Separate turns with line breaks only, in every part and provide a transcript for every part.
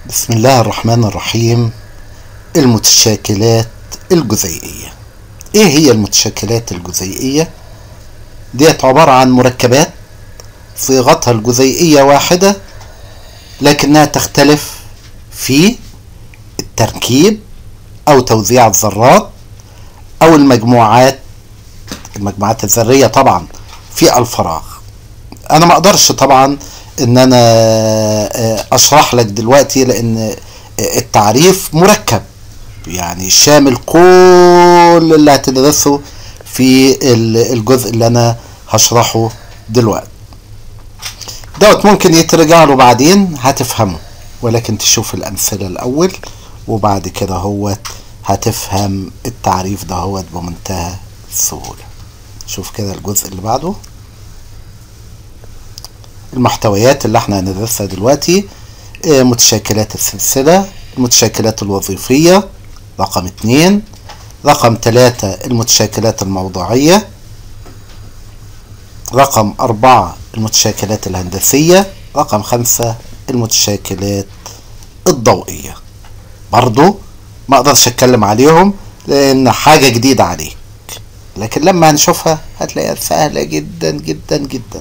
بسم الله الرحمن الرحيم المتشاكلات الجزيئية ايه هي المتشاكلات الجزيئية ديت عبارة عن مركبات صيغتها الجزيئية واحدة لكنها تختلف في التركيب او توزيع الذرات او المجموعات المجموعات الذرية طبعا في الفراغ انا ما اقدرش طبعا ان انا اشرح لك دلوقتي لان التعريف مركب يعني شامل كل اللي هتدرسه في الجزء اللي انا هشرحه دلوقتي دوت ممكن يترجع له بعدين هتفهمه ولكن تشوف الامثله الاول وبعد كده هو هتفهم التعريف ده هو بمنتهى السهوله شوف كده الجزء اللي بعده المحتويات اللي احنا هندرسها دلوقتي متشاكلات السلسلة المتشاكلات الوظيفية رقم اتنين رقم تلاتة المتشاكلات الموضوعية رقم أربعة المتشاكلات الهندسية رقم خمسة المتشاكلات الضوئية برضو ما اقدرش اتكلم عليهم لان حاجة جديدة عليك لكن لما هنشوفها هتلاقيها سهلة جدا جدا جدا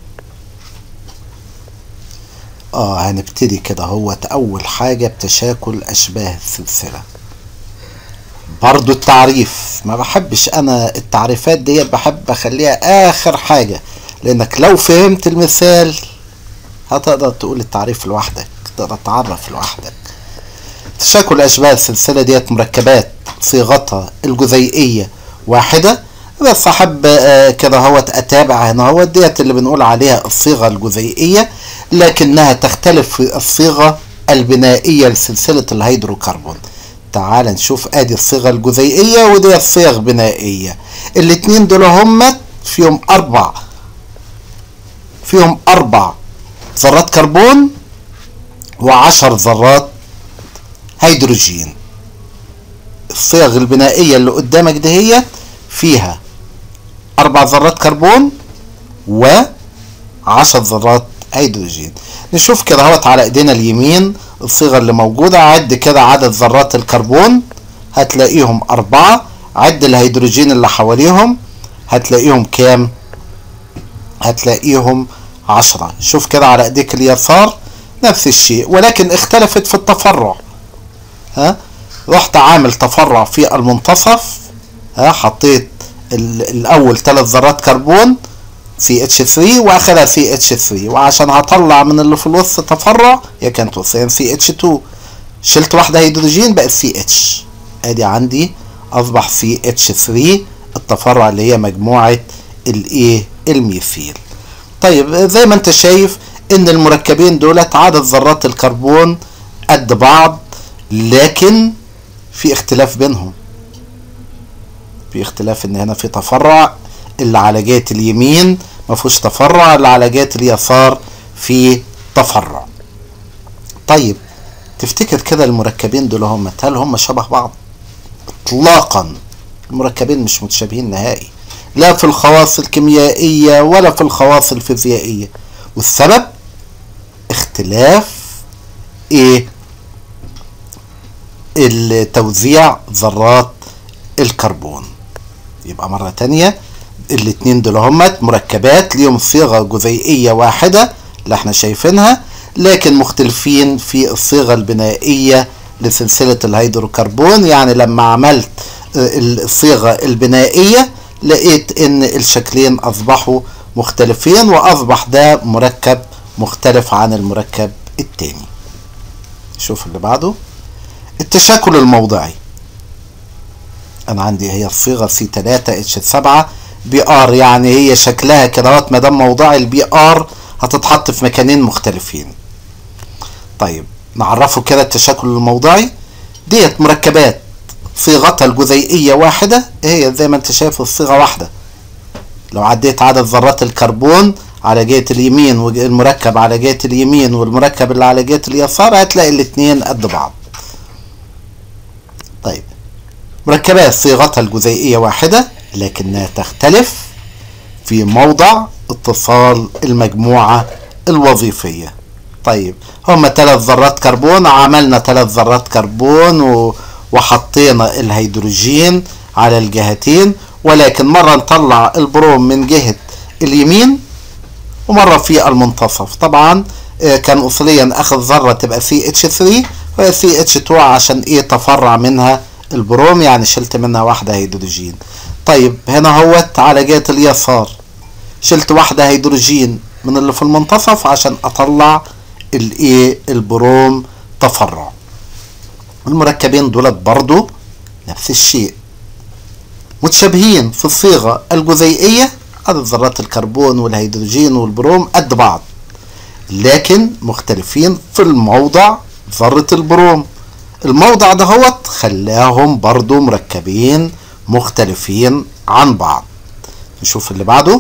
اه هنبتدي كده هو اول حاجة بتشاكل اشباه السلسلة برضو التعريف ما بحبش انا التعريفات دي بحب اخليها اخر حاجة لانك لو فهمت المثال هتقدر تقول التعريف لوحدك تقدر تعرف لوحدك تشاكل اشباه السلسلة ديت مركبات صيغتها الجزيئية واحدة بس احب كده هو اتابع هنا هو ديت اللي بنقول عليها الصيغة الجزيئية لكنها تختلف في الصيغة البنائية لسلسلة الهيدروكربون تعال نشوف ادي الصيغة الجزيئية ودي الصيغ بنائية الاتنين دول هم فيهم اربع فيهم اربع ذرات كربون وعشر ذرات هيدروجين الصيغ البنائية اللي قدامك دهيت فيها أربع ذرات كربون وعشر ذرات هيدروجين نشوف كده اهوت على ايدينا اليمين الصيغة اللي موجودة عد كده عدد ذرات الكربون هتلاقيهم أربعة عد الهيدروجين اللي حواليهم هتلاقيهم كام هتلاقيهم عشرة شوف كده على ايديك اليسار نفس الشيء ولكن اختلفت في التفرع ها رحت عامل تفرع في المنتصف ها حطيت الاول ثلاث ذرات كربون سي اتش 3 واخرها سي اتش 3 وعشان هطلع من اللي في الوسط تفرع هي كانت وسطين سي اتش 2 شلت واحده هيدروجين بقت سي اتش ادي عندي اصبح سي اتش 3 التفرع اللي هي مجموعه الايه الميثيل طيب زي ما انت شايف ان المركبين دولت عدد ذرات الكربون قد بعض لكن في اختلاف بينهم في اختلاف ان هنا في تفرع اللي على جهه اليمين ما فيهوش تفرع اللي على جهه اليسار في تفرع طيب تفتكر كده المركبين دول هم هل هم شبه بعض اطلاقا المركبين مش متشابهين نهائي لا في الخواص الكيميائيه ولا في الخواص الفيزيائيه والسبب اختلاف ايه التوزيع ذرات الكربون يبقى مرة تانية الاتنين دول همت مركبات ليهم صيغة جزيئية واحدة اللي احنا شايفينها لكن مختلفين في الصيغة البنائية لسلسلة الهيدروكربون يعني لما عملت الصيغة البنائية لقيت ان الشكلين اصبحوا مختلفين واصبح ده مركب مختلف عن المركب التاني شوف اللي بعده التشاكل الموضعي انا عندي هي الصيغه سي 3 اتش 7 بي ار يعني هي شكلها كده ما دام موضعي البي ار هتتحط في مكانين مختلفين طيب نعرفه كده التشاكل الموضعي ديت مركبات صيغتها الجزيئيه واحده هي زي ما انت شايف الصيغه واحده لو عديت عدد ذرات الكربون على جهه اليمين والمركب على جهه اليمين والمركب اللي على جهه اليسار هتلاقي الاثنين قد بعض طيب مركبات صيغتها الجزيئية واحدة لكنها تختلف في موضع اتصال المجموعة الوظيفية طيب هما ثلاث ذرات كربون عملنا ثلاث ذرات كربون و... وحطينا الهيدروجين على الجهتين ولكن مرة نطلع البروم من جهة اليمين ومرة في المنتصف طبعا كان اصليا اخذ ذرة تبقى سي اتش 3 وهي سي اتش 2 عشان ايه تفرع منها البروم يعني شلت منها واحدة هيدروجين طيب هنا هوت على جهة اليسار شلت واحدة هيدروجين من اللي في المنتصف عشان اطلع الايه البروم تفرع المركبين دولت برضو نفس الشيء متشابهين في الصيغة الجزيئية عدد ذرات الكربون والهيدروجين والبروم قد بعض لكن مختلفين في الموضع ذرة البروم الموضع دهوت خلاهم برضو مركبين مختلفين عن بعض نشوف اللي بعده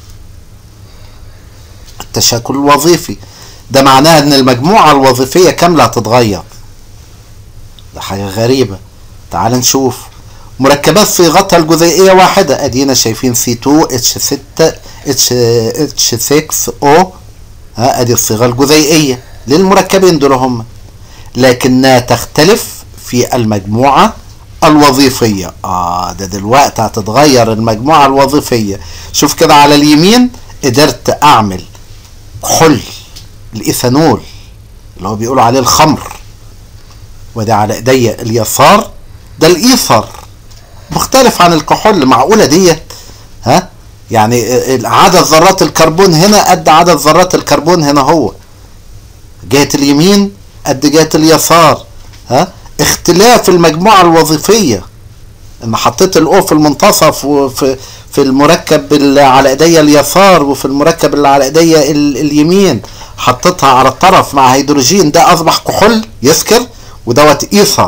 التشاكل الوظيفي ده معناه ان المجموعة الوظيفية كاملة هتتغير ده حاجة غريبة تعال نشوف مركبات صيغتها الجزيئية واحدة ادينا شايفين C2 H6 H H6O ها ادي الصيغة الجزيئية للمركبين دول هم لكنها تختلف في المجموعة الوظيفية اه ده دلوقتي هتتغير المجموعة الوظيفية شوف كده على اليمين قدرت اعمل كحول الايثانول اللي هو بيقولوا عليه الخمر وده على ايديا اليسار ده الايثر مختلف عن الكحول معقولة ديت ها يعني عدد ذرات الكربون هنا قد عدد ذرات الكربون هنا هو جهة اليمين قد جهة اليسار ها اختلاف المجموعة الوظيفية ان حطيت الاو في المنتصف وفي في المركب اللي على ايديا اليسار وفي المركب اللي على ايديا اليمين حطيتها على الطرف مع هيدروجين ده اصبح كحول يسكر ودوت ايثر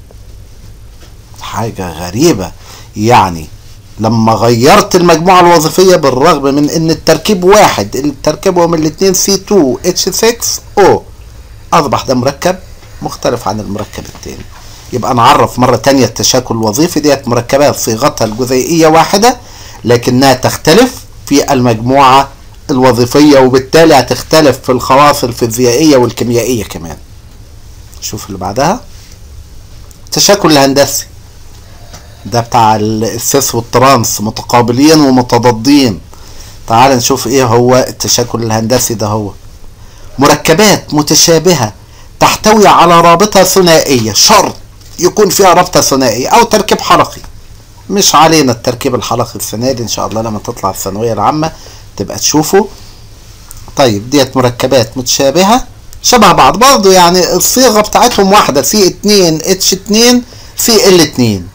حاجة غريبة يعني لما غيرت المجموعة الوظيفية بالرغم من ان التركيب واحد التركيب هو من الاثنين C2H6O اصبح ده مركب مختلف عن المركب الثاني يبقى نعرف مرة تانية التشاكل الوظيفي ديت مركبات صيغتها الجزيئية واحدة لكنها تختلف في المجموعة الوظيفية وبالتالي هتختلف في الخواص الفيزيائية والكيميائية كمان شوف اللي بعدها التشاكل الهندسي ده بتاع السيس والترانس متقابلين ومتضادين تعال نشوف ايه هو التشاكل الهندسي ده هو مركبات متشابهة تحتوي على رابطة ثنائية شرط يكون فيها رابطة ثنائية او تركيب حلقي مش علينا التركيب الحلقي السنة دي ان شاء الله لما تطلع الثانوية العامة تبقى تشوفه طيب ديت مركبات متشابهة شبه بعض برضه يعني الصيغة بتاعتهم واحدة سي 2 اتش 2 سي ال 2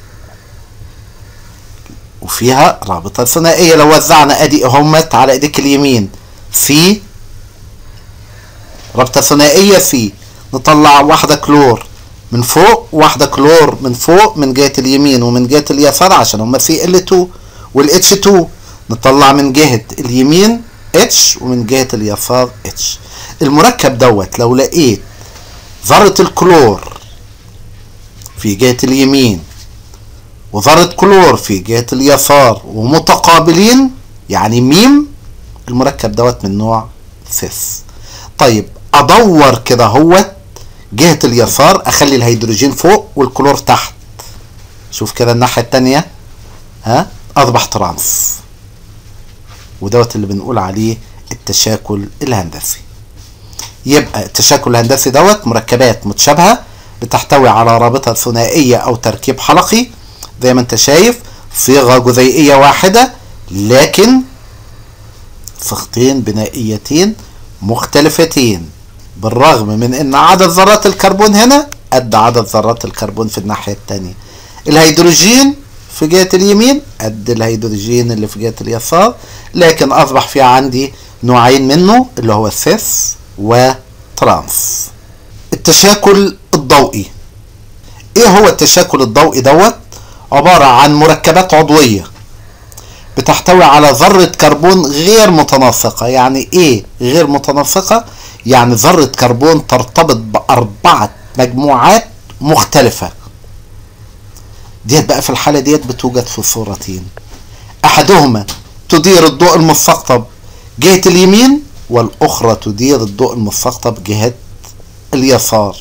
وفيها رابطة ثنائية لو وزعنا ادي اهمت على ايديك اليمين سي رابطة ثنائية سي نطلع واحدة كلور من فوق واحدة كلور من فوق من جهة اليمين ومن جهة اليسار عشان هما سي ال 2 والاتش 2 نطلع من جهة اليمين اتش ومن جهة اليسار اتش المركب دوت لو لقيت ذرة الكلور في جهة اليمين وذرة كلور في جهة اليسار ومتقابلين يعني ميم المركب دوت من نوع سيس طيب ادور كده هوت جهة اليسار اخلي الهيدروجين فوق والكلور تحت شوف كده الناحية التانية ها اصبح ترانس ودوت اللي بنقول عليه التشاكل الهندسي يبقى التشاكل الهندسي دوت مركبات متشابهة بتحتوي على رابطة ثنائية او تركيب حلقي زي ما انت شايف صيغة جزيئية واحدة لكن صيغتين بنائيتين مختلفتين بالرغم من ان عدد ذرات الكربون هنا قد عدد ذرات الكربون في الناحية التانية الهيدروجين في جهة اليمين قد الهيدروجين اللي في جهة اليسار لكن اصبح في عندي نوعين منه اللي هو السيس وترانس التشاكل الضوئي ايه هو التشاكل الضوئي دوت عبارة عن مركبات عضوية بتحتوي على ذرة كربون غير متناسقة يعني ايه غير متناسقة يعني ذرة كربون ترتبط بأربعة مجموعات مختلفة ديت بقى في الحالة ديت بتوجد في صورتين أحدهما تدير الضوء المستقطب جهة اليمين والأخرى تدير الضوء المستقطب جهة اليسار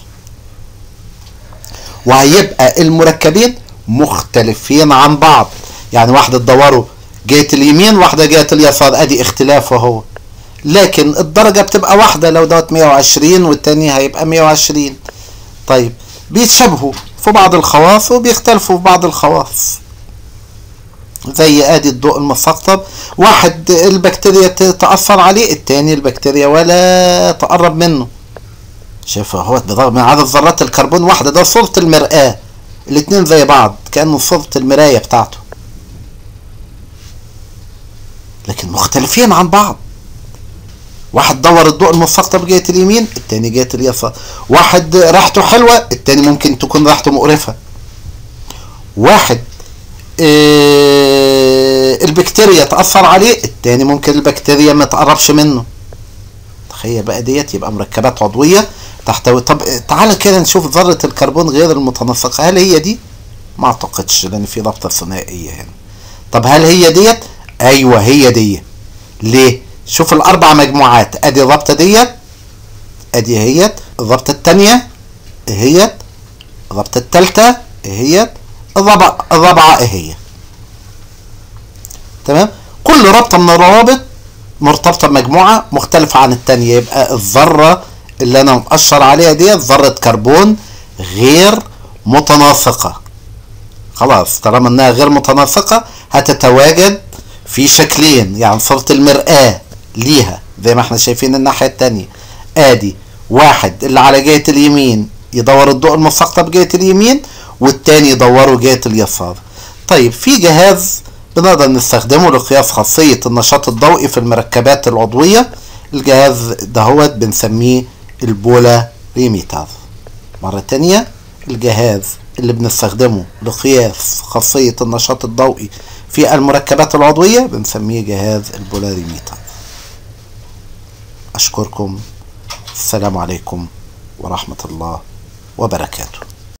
وهيبقى المركبين مختلفين عن بعض يعني واحدة تدوروا جهة اليمين واحدة جهة اليسار ادي اختلاف اهو لكن الدرجة بتبقى واحدة لو دوت 120 والتاني هيبقى 120 طيب بيتشابهوا في بعض الخواص وبيختلفوا في بعض الخواص زي ادي الضوء المستقطب واحد البكتيريا تأثر عليه التاني البكتيريا ولا تقرب منه شايف اهو برغم عدد ذرات الكربون واحدة ده صورة المرآة الاتنين زي بعض كأنه صورة المراية بتاعته لكن مختلفين عن بعض واحد دور الضوء المستقطب جهة اليمين التاني جهة اليسار واحد ريحته حلوة التاني ممكن تكون ريحته مقرفة واحد اه البكتيريا تأثر عليه التاني ممكن البكتيريا ما تقربش منه تخيل بقى ديت يبقى مركبات عضوية تحتوي طب تعالى كده نشوف ذرة الكربون غير المتناسقة هل هي دي؟ ما اعتقدش لان في رابطة ثنائية هنا طب هل هي ديت؟ ايوه هي دي ليه؟ شوف الاربع مجموعات ادي الرابطة ديت ادي هيت الرابطة التانية اهيت الرابطة التالتة اهيت الرابعة الرابعة اهي تمام كل رابطة من الروابط مرتبطة بمجموعة مختلفة عن التانية يبقى الذرة اللي انا مؤشر عليها ديت ذرة كربون غير متناسقة خلاص طالما انها غير متناسقة هتتواجد في شكلين يعني صورة المرآة ليها زي ما احنا شايفين الناحية التانية ادي واحد اللي على جهة اليمين يدور الضوء المستقطب جهة اليمين والتاني يدوره جهة اليسار طيب في جهاز بنقدر نستخدمه لقياس خاصية النشاط الضوئي في المركبات العضوية الجهاز دهوت بنسميه البولا ريميتر مرة تانية الجهاز اللي بنستخدمه لقياس خاصية النشاط الضوئي في المركبات العضوية بنسميه جهاز البولاريميتر أشكركم السلام عليكم ورحمة الله وبركاته